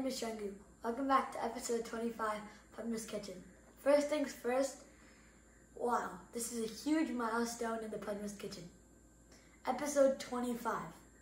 name is Shangu. Welcome back to episode 25 Padma's Kitchen. First things first, wow, this is a huge milestone in the Padma's Kitchen. Episode 25.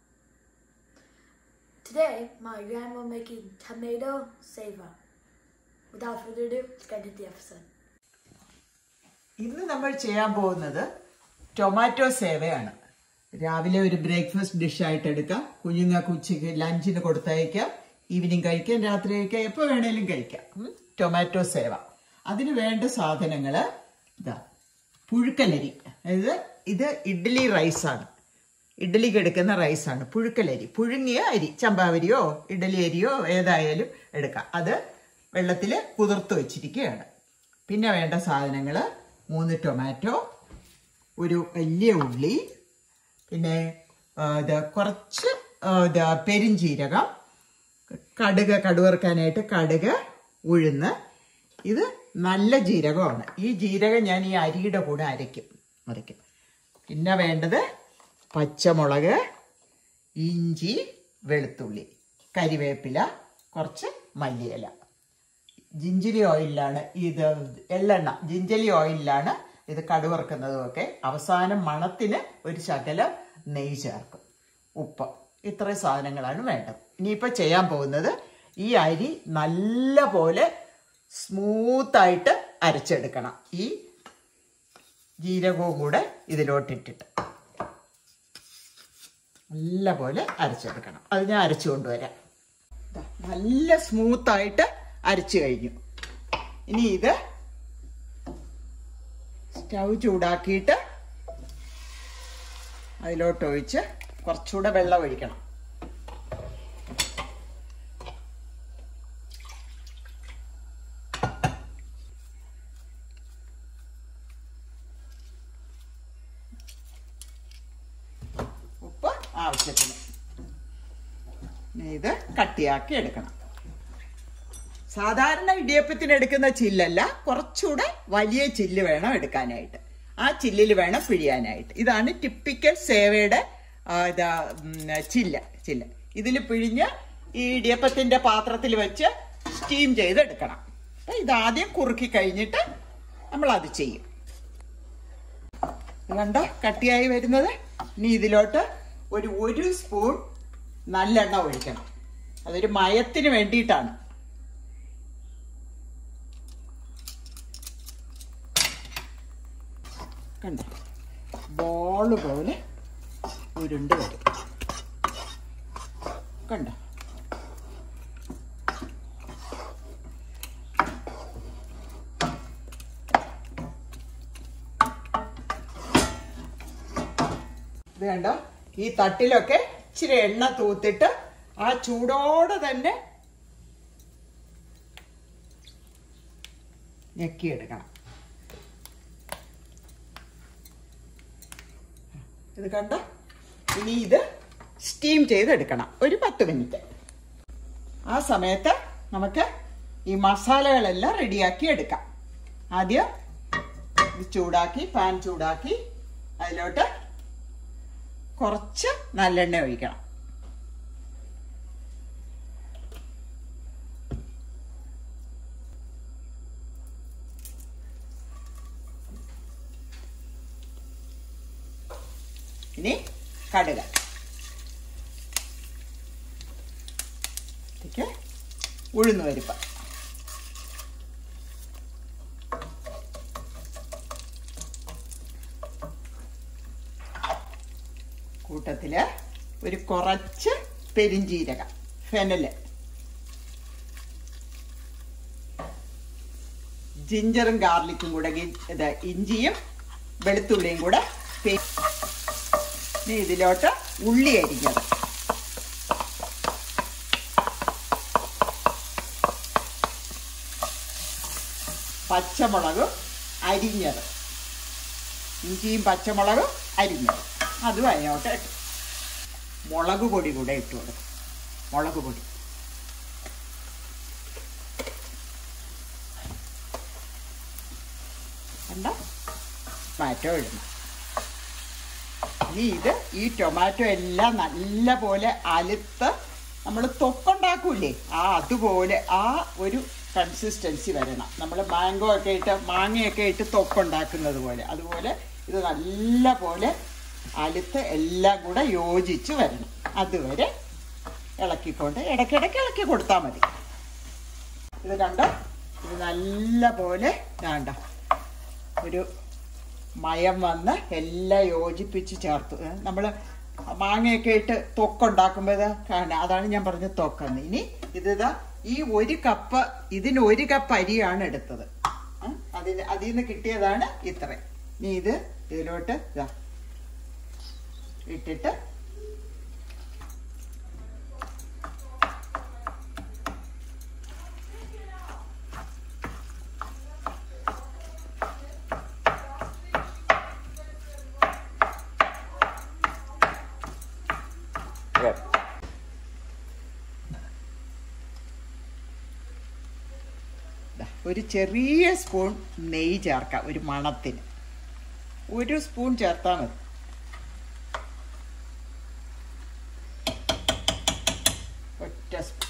Today, my grandma making tomato sava. Without further ado, let's get into the episode. ഇന്ന് നമ്മൾ ചെയ്യാൻ പോകുന്നത് tomato സേവയാണ് രാവിലെ ഒരു breakfast ഡിഷായിട്ട് എടുക്കാം കുഞ്ഞുങ്ങൾക്ക് ഉച്ചയ്ക്ക് ലഞ്ചിന് കൊടുത്തയക്കാം ഈവനിങ് കഴിക്കാം രാത്രി കഴിക്കാം എപ്പോൾ വേണേലും കഴിക്കാം ഉം. ടൊമാറ്റോ സേവ അതിന് വേണ്ട സാധനങ്ങൾ ഇതാ പുഴുക്കലരി അതായത് ഇത് ഇഡ്ഡലി റൈസാണ് ഇഡ്ഡലിക്ക് എടുക്കുന്ന റൈസാണ് പുഴുക്കലരി പുഴുങ്ങിയ അരി ചമ്പാവരിയോ ഇഡ്ഡലി അരിയോ ഏതായാലും എടുക്കാം അത് വെള്ളത്തിൽ കുതിർത്ത് വെച്ചിരിക്കുകയാണ് പിന്നെ വേണ്ട സാധനങ്ങൾ മൂന്ന് ടൊമാറ്റോ ഒരു വലിയ ഉള്ളി പിന്നെ ആ, ഇത് കുറച്ച് ആ, ഇത് പെരിഞ്ചീരകം കടുക് കടുവറുക്കാനായിട്ട് കടുക് ഉഴുന്ന് ഇത് നല്ല ജീരകമാണ് ഈ ജീരകം ഞാൻ ഈ അരിയുടെ കൂടെ അരയ്ക്കും അരയ്ക്കും പിന്നെ വേണ്ടത് പച്ചമുളക് ഇഞ്ചി വെളുത്തുള്ളി കരിവേപ്പില കുറച്ച് മല്ലിയില ജിഞ്ചിലി ഓയിലാണ് ഇത് എള്ളെണ്ണ ജിഞ്ചലി ഓയിലാണ് ഇത് കടുവറുക്കുന്നതും ഒക്കെ അവസാനം മണത്തിന് ഒരു ശകലം നെയ്യ് ചേർക്കും ഉപ്പ് ഇത്രയും സാധനങ്ങളാണ് വേണ്ടത് ഇനിയിപ്പോൾ ചെയ്യാൻ പോകുന്നത് ഈ അരി നല്ല പോലെ സ്മൂത്തായിട്ട് അരച്ചെടുക്കണം ഈ ജീരകവും കൂടെ ഇതിലോട്ടിട്ടിട്ട് നല്ല പോലെ അരച്ചെടുക്കണം അത് ഞാൻ അരച്ചു കൊണ്ടുവരാം ദാ, നല്ല സ്മൂത്തായിട്ട് അരച്ചു കഴിഞ്ഞു ഇനി ഇത് സ്റ്റൗ ചൂടാക്കിയിട്ട് അതിലോട്ട് ഒഴിച്ച് കുറച്ചുകൂടെ വെള്ളം ഒഴിക്കണം ഉപ്പ് ആവശ്യത്തിന് ഇനി ഇത് കട്ടിയാക്കി എടുക്കണം സാധാരണ ഇടിയപ്പത്തിന് എടുക്കുന്ന ചില്ലല്ല കുറച്ചുകൂടെ വലിയ ചില്ല് വേണം എടുക്കാനായിട്ട് ആ ചില്ലിൽ വേണം പിഴിയാനായിട്ട് ഇതാണ് ടിപ്പിക്കൽ സേവയുടെ ആ, ഇതാ ഉം, ചില്ല് ചില്ല് ഇതിൽ പിഴിഞ്ഞ് ഈ ഇടിയപ്പത്തിന്റെ പാത്രത്തിൽ വെച്ച് സ്റ്റീം ചെയ്തെടുക്കണം അപ്പൊ ഇതാദ്യം കുറുക്കി കഴിഞ്ഞിട്ട് നമ്മൾ അത് ചെയ്യും ഇത് കണ്ടോ കട്ടിയായി വരുന്നത് ഇനി ഇതിലോട്ട് ഒരു ഒരു സ്പൂൺ നല്ലെണ്ണ ഒഴിക്കണം അതൊരു മയത്തിന് വേണ്ടിയിട്ടാണ് കണ്ടോ ബോള് പോലെ ഉരുണ്ട് വരും കണ്ടോ ഇത് കണ്ടോ ഈ തട്ടിലൊക്കെ ഇച്ചിരി എണ്ണ തൂത്തിട്ട് ആ ചൂടോടെ തന്നെ ഞെക്കിയെടുക്കണം ഇത് കണ്ടോ ഇനി ഇത് സ്റ്റീം ചെയ്തെടുക്കണം ഒരു പത്ത് മിനിറ്റ് ആ സമയത്ത് നമുക്ക് ഈ മസാലകളെല്ലാം റെഡിയാക്കി എടുക്കാം ആദ്യം ഇത് ചൂടാക്കി പാൻ ചൂടാക്കി അതിലോട്ട് കുറച്ച് നല്ലെണ്ണ ഒഴിക്കണം ഇനി കടുക് ഇതിലേക്ക് ഉഴുന്ന് പരിപ്പ് കൂട്ടത്തില് ഒരു കുറച്ച് പെരിഞ്ചീരകം ഫെനല് ജിഞ്ചറും ഗാർലിക്കും കൂടെ ഗി- ഇത് ഇഞ്ചിയും വെളുത്തുള്ളിയും കൂടെ പേ- ഇനി ഇതിലോട്ട് ഉള്ളി അരിഞ്ഞത് പച്ചമുളകും അരിഞ്ഞത് ഇഞ്ചിയും പച്ചമുളകും അരിഞ്ഞത് അതും അതിനോട്ട് ഇട്ടു മുളക് പൊടി കൂടെ ഇട്ട് കൊടുക്കും മുളക് പൊടി കണ്ട ടൊമാറ്റോ ഇടണം ഇനി ഇത് ഈ ടൊമാറ്റോ എല്ലാം നല്ല പോലെ അലുത്ത് നമ്മൾ തൊക്കുണ്ടാക്കി ഉണ്ടാക്കൂലേ ആ അതുപോലെ ആ ഒരു കൺസിസ്റ്റൻസി വരണം നമ്മൾ മാംഗോ ഒക്കെ ഇട്ട് മാങ്ങയൊക്കെ ഇട്ട് തൊക്കുണ്ടാക്കുന്നത് പോലെ അതുപോലെ ഇത് നല്ല പോലെ അലുത്ത് എല്ലാം കൂടെ യോജിച്ച് വരണം അതുവരെ ഇളക്കിക്കൊണ്ട് ഇടയ്ക്കിടയ്ക്ക് ഇളക്കി കൊടുത്താൽ മതി ഇത് കണ്ടോ ഇത് നല്ല പോലെ വേണ്ട ഒരു മയം വന്ന് എല്ലാം യോജിപ്പിച്ച് ചേർത്തു നമ്മൾ മാങ്ങയൊക്കെ ഇട്ട് തൊക്കുണ്ടാക്കുമ്പോൾ ഇതാ കാണാം അതാണ് ഞാൻ പറഞ്ഞ തൊക്കെന്ന് ഇനി ഇതിതാ ഈ ഒരു കപ്പ് ഇതിന് ഒരു കപ്പ് അരിയാണ് എടുത്തത് ഉം, അതിന് അതിൽ നിന്ന് കിട്ടിയതാണ് ഇത്ര ഇനി ഇത് ഇതിലോട്ട് ഇതാ ഇട്ടിട്ട് ദാ, ഒരു ചെറിയ സ്പൂൺ നെയ്യ് ചേർക്കാം ഒരു മണത്തിന് ഒരു സ്പൂൺ ചേർത്താൽ മതി ഒറ്റ സ്പൂൺ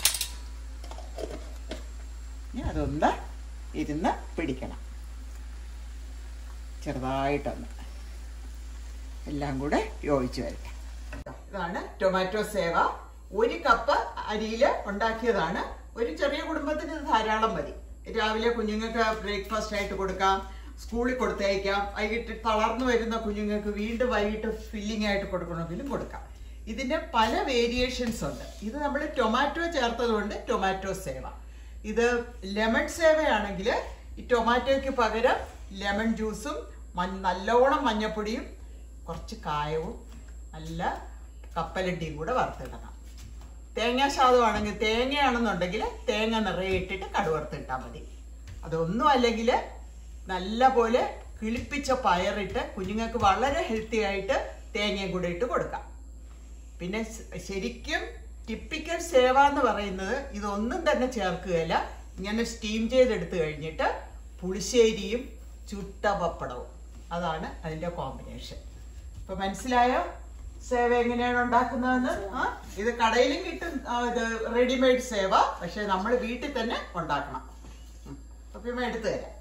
ഇനി അതൊന്ന് ഇരുന്ന് പിടിക്കണം ചെറുതായിട്ടൊന്ന് എല്ലാം കൂടെ യോജിച്ച് വരട്ടെ ഇതാണ് ടൊമാറ്റോ സേവ ഒരു കപ്പ് അരിയിൽ ഉണ്ടാക്കിയതാണ് ഒരു ചെറിയ കുടുംബത്തിന് ഇത് ധാരാളം മതി രാവിലെ കുഞ്ഞുങ്ങൾക്ക് ബ്രേക്ക്ഫാസ്റ്റ് ആയിട്ട് കൊടുക്കാം സ്കൂളിൽ കൊടുത്തയക്കാം വൈകിട്ട് തളർന്നു വരുന്ന കുഞ്ഞുങ്ങൾക്ക് വീണ്ടും വൈകിട്ട് ഫില്ലിംഗ് ആയിട്ട് കൊടുക്കണമെങ്കിലും കൊടുക്കാം ഇതിന്റെ പല വേരിയേഷൻസ് ഉണ്ട് ഇത് നമ്മൾ ടൊമാറ്റോ ചേർത്തത് കൊണ്ട് ടൊമാറ്റോ സേവ ഇത് ലെമൺ സേവയാണെങ്കിൽ ഈ ടൊമാറ്റോയ്ക്ക് പകരം ലെമൺ ജ്യൂസും മഞ്ഞ- നല്ലോണം മഞ്ഞപ്പൊടിയും കുറച്ച് കായവും നല്ല കപ്പലണ്ടിയും കൂടെ വറുത്തിടണം തേങ്ങാ ശാതമാണെങ്കിൽ തേങ്ങയാണെന്നുണ്ടെങ്കിൽ തേങ്ങ നിറയെ ഇട്ടിട്ട് കടുവറുത്തിട്ടാൽ മതി അതൊന്നും അല്ലെങ്കിൽ നല്ല പോലെ കിളിപ്പിച്ച പയറിട്ട് കുഞ്ഞുങ്ങൾക്ക് വളരെ ഹെൽത്തി ആയിട്ട് തേങ്ങയും കൂടെ ഇട്ട് കൊടുക്കാം പിന്നെ ശ- ശരിക്കും ടിപ്പിക്കൽ സേവ എന്ന് പറയുന്നത് ഇതൊന്നും തന്നെ ചേർക്കുകയില്ല ഇങ്ങനെ സ്റ്റീം ചെയ്തെടുത്ത് കഴിഞ്ഞിട്ട് പുളിശ്ശേരിയും ചുട്ട പപ്പടവും അതാണ് അതിന്റെ കോമ്പിനേഷൻ ഇപ്പൊ മനസ്സിലായോ സേവ എങ്ങനെയാണ് ഉണ്ടാക്കുന്നതെന്ന് ആ ഇത് കടയിലും കിട്ടും ആ, ഇത് റെഡിമെയ്ഡ് സേവ പക്ഷെ നമ്മൾ വീട്ടിൽ തന്നെ ഉണ്ടാക്കണം ഉം. അപ്പൊ ഇവ എടുത്തു തരാം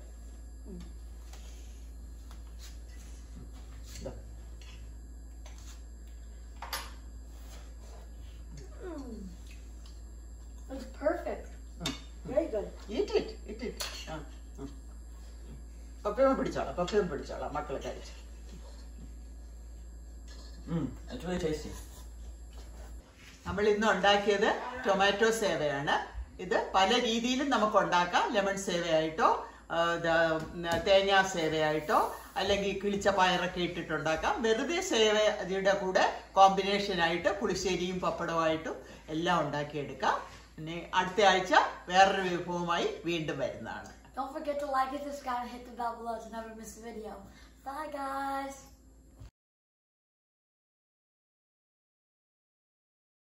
ഇതാ. That's perfect. ഉം. Very good. Eat it, eat it. ആ, ഉം. പപ്പയും പിടിച്ചോളാം പപ്പയും പിടിച്ചോളാം മക്കളെ കഴിച്ചു Mm, it's really tasty. നമ്മൾ ഇന്ന് ഉണ്ടാക്കിയത് ടൊമാറ്റോ സേവയാണ് ഇത് പല രീതിയിലും നമുക്ക് ഉണ്ടാക്കാം ലെമൺ സേവയായിട്ടോ ആ, ദ- തേങ്ങാ സേവയായിട്ടോ അല്ലെങ്കിൽ കിളിച്ച പയറൊക്കെ ഇട്ടിട്ടുണ്ടാക്കാം വെറുതെ സേവയുടെ കൂടെ കോമ്പിനേഷൻ ആയിട്ട് പുളിശ്ശേരിയും പപ്പടവുമായിട്ടും എല്ലാം ഉണ്ടാക്കിയെടുക്കാം പിന്നെ അടുത്ത ആഴ്ച വേറൊരു വിഭവമായി വീണ്ടും വരുന്നതാണ് Don't forget to like it, subscribe, and hit the bell below to never miss a video. Bye, guys.